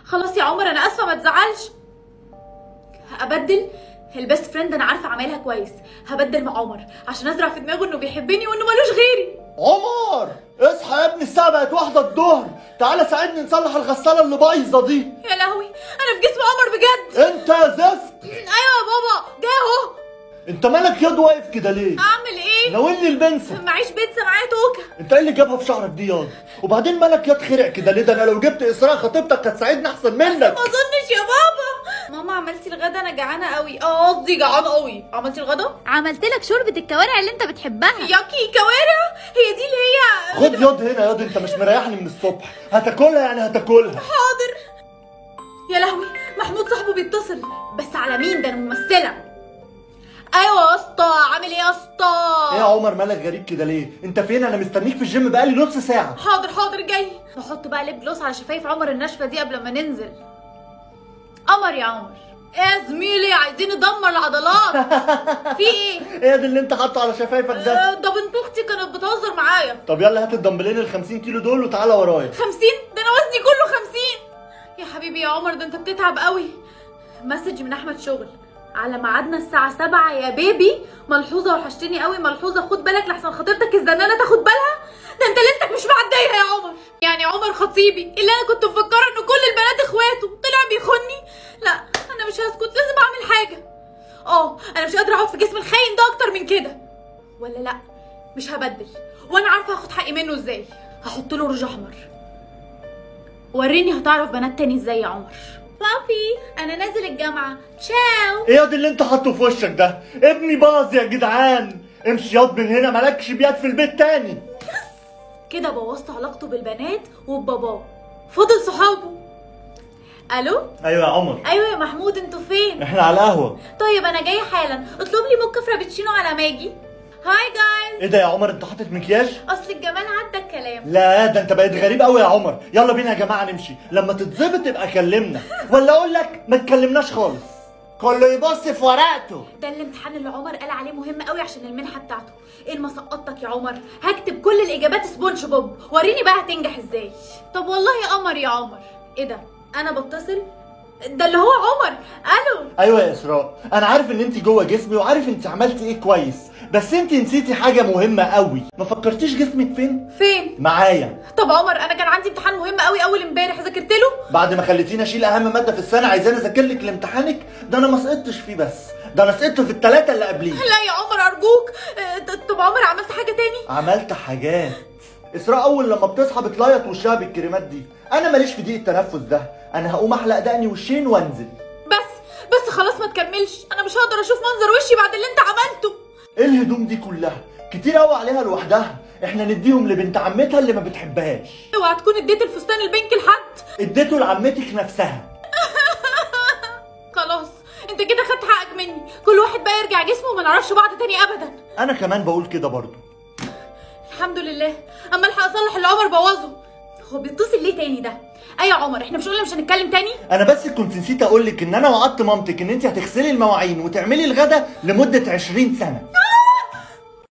خلاص يا عمر انا اسفه ما تزعلش ابدل البيست فريند انا عارفه اعملها كويس هبدل مع عمر عشان ازرع في دماغه انه بيحبني وانه ملوش غيري عمر اصحى يا ابني الساعة بقت واحدة الظهر تعالى ساعدني نصلح الغسالة اللي بايظة دي يا لهوي انا في جسم عمر بجد انت يا زفت ايوه يا بابا جاي اهو انت مالك ياض واقف كده ليه اعمل ايه ناولني البنسة معيش بيتزا معايا توكه انت ايه اللي جابها في شعرك دي ياض وبعدين مالك ياض خرع كده ليه ده انا لو جبت اسراء خطيبتك هتساعدني احسن منك ما اظنش يا بابا ماما عملتي الغدا انا جعانه قوي اه قصدي جعانه قوي عملتي الغدا عملت لك شوربه الكوارع اللي انت بتحبها ياكي كوارع هي دي اللي هي خد ياض هنا ياض انت مش مريحني من الصبح هتاكلها يعني هتاكلها حاضر يا لهوي محمود صاحبه بيتصل بس على مين ده انا ممثله ايوه يا اسطى عامل ايه يا اسطى ايه يا عمر مالك غريب كده ليه انت فين انا مستنيك في الجيم بقالي نص ساعة حاضر حاضر جاي نحط بقى ليب جلوس على شفايف عمر الناشفه دي قبل ما ننزل قمر يا عمر ايه يا زميلي عايزين ندمر العضلات في ايه ايه ده اللي انت حاطه على شفايفك ده آه، ده بنت اختي كانت بتهزر معايا طب يلا هات الدمبلين ال 50 كيلو دول وتعالى ورايا 50 ده انا وزني كله 50 يا حبيبي يا عمر ده انت بتتعب قوي مسج من احمد شغل على ميعادنا الساعة 7 يا بيبي ملحوظة وحشتني قوي ملحوظة خد بالك لحسن خطيبتك الزنانة تاخد بالها ده انت ليلتك مش معدية يا عمر يعني عمر خطيبي اللي انا كنت مفكرة ان كل البنات اخواته طلع بيخوني لا انا مش هسكت لازم اعمل حاجة اه انا مش قادرة اقعد في جسم الخاين ده اكتر من كده ولا لا مش هبدل وانا عارفة هاخد حقي منه ازاي هحط له روج احمر وريني هتعرف بنات تاني ازاي يا عمر بابي انا نازل الجامعه تشاو ايه ياض اللي انت حاطه في وشك ده ابني باظ يا جدعان امشي ياض من هنا مالكش بيات في البيت تاني كده بوظت علاقته بالبنات وبباباه فضل صحابه الو ايوه يا عمر ايوه يا محمود انتوا فين احنا على قهوه طيب انا جايه حالا اطلب لي موكا فرابتشينو على ماجي هاي جايز ايه ده يا عمر انت حاطط مكياج اصل الجمال عدى الكلام لا ده انت بقيت غريب قوي يا عمر يلا بينا يا جماعه نمشي لما تتظبط تبقى كلمنا ولا اقول لك ما تكلمناش خالص كله يبص في ورقته ده الامتحان اللي عمر قال عليه مهم قوي عشان المنحه بتاعته ايه ما سقطتك يا عمر هكتب كل الاجابات سبونج بوب وريني بقى هتنجح ازاي طب والله يا قمر يا عمر ايه ده انا بتصل ده اللي هو عمر الو ايوه يا اسراء انا عارف ان انت جوه جسمي وعارف انت عملتي ايه كويس بس انت نسيتي حاجه مهمه قوي ما فكرتيش جسمك فين فين معايا طب عمر انا كان عندي امتحان مهم قوي اول امبارح ذاكرت له بعد ما خليتيني اشيل اهم ماده في السنه عايزاني اذاكر لك لامتحانك ده انا ما سقطتش فيه بس ده انا سقطت في الثلاثه اللي قبليه لا يا عمر ارجوك آه، ط- طب عمر عملت حاجه تاني عملت حاجات اسراء اول لما بتصحى بتلايط وشها بالكريمات دي انا ماليش في ضيق التنفس ده انا هقوم احلق دقني وشين وانزل بس بس خلاص ما تكملش انا مش هقدر اشوف منظر وشي بعد اللي انت عملته ايه الهدوم دي كلها كتير قوي عليها لوحدها احنا نديهم لبنت عمتها اللي ما بتحبهاش اوعى تكون اديت الفستان البنك لحد اديته لعمتك نفسها خلاص انت كده خدت حقك مني كل واحد بقى يرجع جسمه وما نعرفش بعض تاني ابدا انا كمان بقول كده برضو الحمد لله اما الحق اصلح اللي عمر بوظه هو بيتصل ليه تاني ده اي يا عمر احنا مش قلنا مش هنتكلم تاني انا بس كنت نسيت اقول لك ان انا وعدت مامتك ان انت هتغسلي المواعين وتعملي الغدا لمده 20 سنه